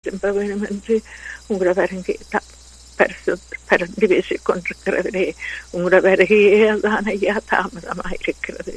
திரும்ப வேணும் என்று உங்களோட வருகை பரிசு பரந்து பேசிக் கொண்டிருக்கிறவரே உங்களோட வருகையே அதான் ஐயா தாமதமாக இருக்கிறது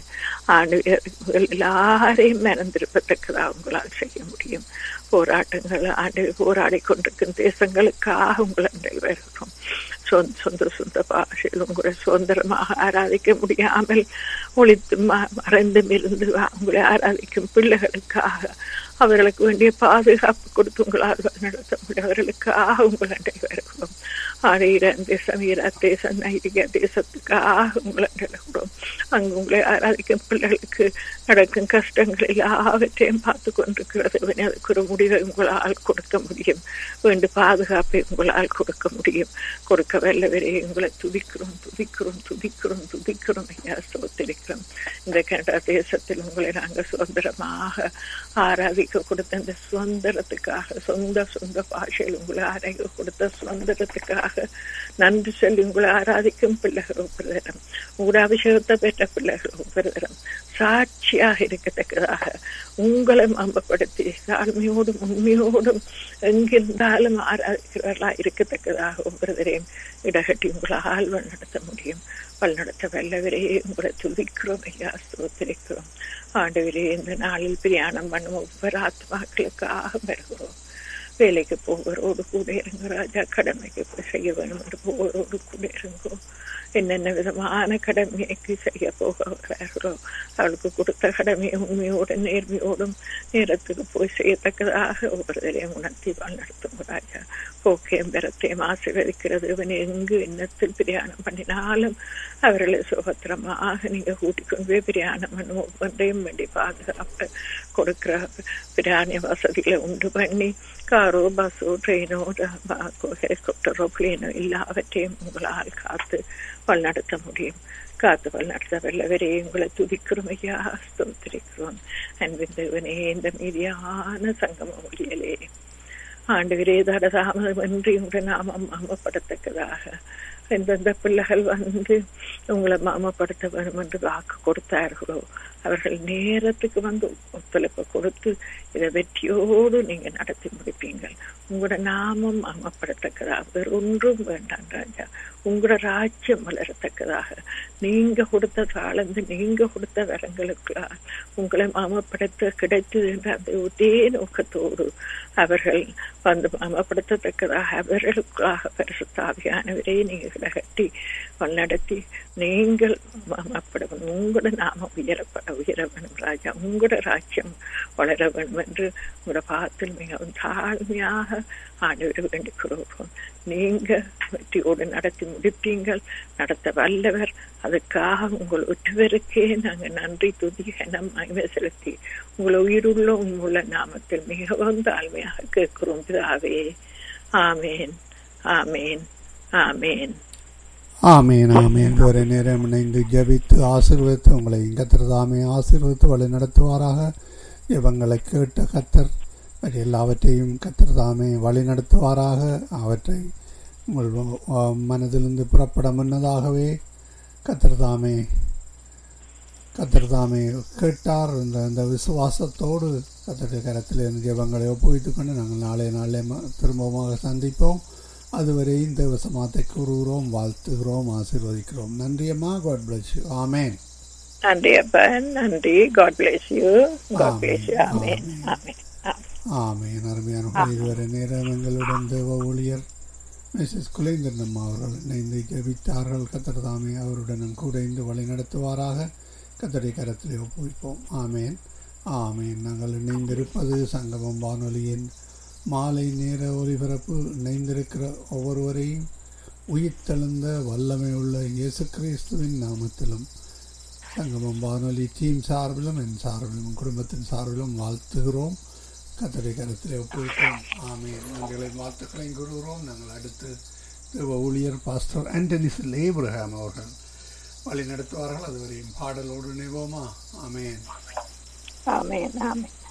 ஆண்டு எல்லாரையும் மறந்திருப்பத்தக்கதா உங்களால் செய்ய முடியும் போராட்டங்கள் ஆண்டு போராடி கொண்டிருக்கும் தேசங்களுக்காக உங்களை வருகிறோம் சொந்த சொந்த சொந்த பாஷையில் உங்களை சுதந்திரமாக ஆராதிக்க முடியாமல் ஒழித்து மறைந்தும் இருந்து உங்களை ஆராதிக்கும் பிள்ளைகளுக்காக அவர்களுக்கு வேண்டிய பாதுகாப்பு கொடுத்து உங்களால் நடத்த முடியும் அவர்களுக்காக உங்களை வருகிறோம் ஆடையிடம் தேசம் ஈரா தேசம் நைதிக தேசத்துக்காக உங்களை நடக்கிறோம் அங்கு உங்களை ஆராதிக்கும் பிள்ளைகளுக்கு நடக்கும் கஷ்டங்கள் எல்லாவற்றையும் பார்த்து கொண்டிருக்கிறது அதுக்கு ஒரு முடிவை உங்களால் கொடுக்க முடியும் வேண்டு பாதுகாப்பை உங்களால் கொடுக்க முடியும் கொடுக்க வல்லவரே உங்களை துதிக்கிறோம் துதிக்கிறோம் துதிக்கிறோம் துதிக்கிறோம் ஐயா சோத்திருக்கிறோம் இந்த கனடா தேசத்தில் உங்களை நாங்கள் சுதந்திரமாக ஆராதிக்க கொடுத்த இந்த சுதந்திரத்துக்காக சொந்த சொந்த பாஷையில் உங்களை ஆராய்க்க கொடுத்த சுதந்திரத்துக்காக நன்றி சொல்லி உங்களை ஆராதிக்கும் பிள்ளைகள் பிரதரம் உங்களோட அபிஷேகத்தை பெற்ற பிள்ளைகள் பிரதரம் சாட்சியாக இருக்கத்தக்கதாக உங்களை மம்பப்படுத்தி தாழ்மையோடும் உண்மையோடும் எங்கிருந்தாலும் ஆராதிக்கிறவர்களா இருக்கத்தக்கதாக ஒவ்வொருவரையும் இடகட்டி உங்களால் வழிநடத்த முடியும் வழிநடத்த வல்லவரே உங்களை துதிக்கிறோம் ஐயா ஸ்தோத்திரிக்கிறோம் ஆண்டவரே இந்த நாளில் பிரயாணம் பண்ணும் ஒவ்வொரு ஆத்மாக்களுக்காக வருகிறோம் வேலைக்கு போகிறோடு கூட இருங்க ராஜா கடமைக்கு போய் செய்ய வேணும் என்று போகிறோடு கூட இருங்கோ என்னென்ன விதமான கடமைக்கு செய்ய போகிறார்களோ அவளுக்கு கொடுத்த கடமையை உண்மையோடும் நேர்மையோடும் நேரத்துக்கு போய் செய்யத்தக்கதாக ஒவ்வொருவரையும் உணர்த்தி நடத்தும் ராஜா போக்கையும் பெறத்தையும் ஆசீர்வதிக்கிறது இவன் எங்கு எண்ணத்தில் பிரயாணம் பண்ணினாலும் அவர்களை சுபத்திரமாக நீங்க கூட்டிக் கொண்டு போய் பிரயாணம் பண்ணும் ஒவ்வொன்றையும் வேண்டி பாதுகாப்பு கொடுக்கிற பிரயாண வசதிகளை உண்டு பண்ணி காரோ பஸ்ஸோ ட்ரெயினோ ஹெலிகாப்டரோ பிளேனோ எல்லாவற்றையும் உங்களால் காத்து வழிநடத்த முடியும் காத்து வழிநடத்த வல்லவரே உங்களை துதிக்கிறோம் ஐயா ஸ்தோத்திரிக்கிறோம் அன்பிந்தவனே இந்த மீதியான சங்கம ஒளியலே ஆண்டு தட தாமதமின்றி உங்களுடைய நாமம் மாமப்படத்தக்கதாக எந்தெந்த பிள்ளைகள் வந்து உங்களை மாமப்படுத்த வேணும் என்று வாக்கு கொடுத்தார்களோ அவர்கள் நேரத்துக்கு வந்து ஒத்துழைப்பு கொடுத்து இதை வெற்றியோடு நீங்க நடத்தி முடிப்பீங்கள் உங்களோட நாமம் மாமப்படத்தக்கதாக வேறு ஒன்றும் வேண்டாம் ராஜா உங்களோட ராஜ்யம் வளரத்தக்கதாக நீங்க கொடுத்த தாளந்து நீங்க கொடுத்த வரங்களுக்கு உங்களை மாமப்படுத்த கிடைத்தது என்ற அந்த ஒரே நோக்கத்தோடு அவர்கள் வந்து மாமப்படுத்தத்தக்கதாக அவர்களுக்காக பரிசுத்தாவியானவரே நீங்க கட்டி வழிநடத்தி நீங்கள் மாமப்படணும் உங்களோட நாமம் உயரப்பட உயர வேணும் ராஜா உங்களோட ராஜ்யம் வளர வேணும் என்று உங்களோட பாத்தில் மிகவும் தாழ்மையாக ஆண்டு வேண்டிக்கிறோம் நீங்க வெற்றியோடு நடத்தி முடிப்பீங்கள் நடத்த வல்லவர் அதுக்காக உங்கள் ஒற்றுவருக்கே நாங்க நன்றி துதி கனம் மகிமை செலுத்தி உங்களை உயிருள்ள உங்களுள்ள நாமத்தில் மிகவும் தாழ்மையாக கேட்கிறோம் பிதாவே ஆமேன் ஆமேன் ஆமேன் ஆமீன் ஆமீன் ஒரு நேரம் இணைந்து ஜபித்து ஆசீர்வதித்து உங்களை கத்திரதாமே ஆசீர்வதித்து வழி நடத்துவாராக இவங்களை கேட்ட கத்தர் எல்லாவற்றையும் கத்திரதாமே வழி நடத்துவாராக அவற்றை உங்கள் மனதிலிருந்து புறப்பட முன்னதாகவே கத்திரதாமே கத்திரதாமே கேட்டார் என்ற அந்த விசுவாசத்தோடு கத்தருடைய கரத்தில் இருந்து ஜெபங்களை ஒப்புவித்துக் கொண்டு நாங்கள் நாளை நாளே திரும்பமாக சந்திப்போம் அதுவரை இந்த வசமாத்தை கூறுகிறோம் வாழ்த்துகிறோம் ஆசீர்வதிக்கிறோம் நன்றி அம்மா காட் பிளஸ் யூ ஆமேன் நன்றி அப்பா நன்றி God bless you God bless you amen amen amen அருமையான இதுவரை நேரம் எங்களுடன் தேவ ஊழியர் மிஸ்ஸஸ் குலேந்திரன் அம்மா அவர்கள் இணைந்து ஜெபித்தார்கள் கத்தர் தாமே அவருடன் கூட இருந்து வழி நடத்துவாராக கத்தரை கரத்திலே ஒப்புவிப்போம் ஆமேன் ஆமேன் நாங்கள் இணைந்திருப்பது சங்கமம் வானொலியின் மாலை நேர ஒலிபரப்பு இணைந்திருக்கிற ஒவ்வொருவரையும் உயிர்த்தெழுந்த வல்லமையுள்ள இயேசு கிறிஸ்துவின் நாமத்திலும் சங்கமம் வானொலி டீம் சார்பிலும் என் சார்பிலும் குடும்பத்தின் சார்பிலும் வாழ்த்துகிறோம் கத்தரை கருத்திலே ஒப்புவிப்போம் ஆமே நாங்கள் வாழ்த்துக்களையும் கூறுகிறோம் நாங்கள் அடுத்து தேவ ஊழியர் பாஸ்டர் ஆண்டனிஸ் லேப்ரஹாம் அவர்கள் வழி நடத்துவார்கள் அதுவரையும் பாடலோடு நினைவோமா ஆமேன் ஆமேன் ஆமேன்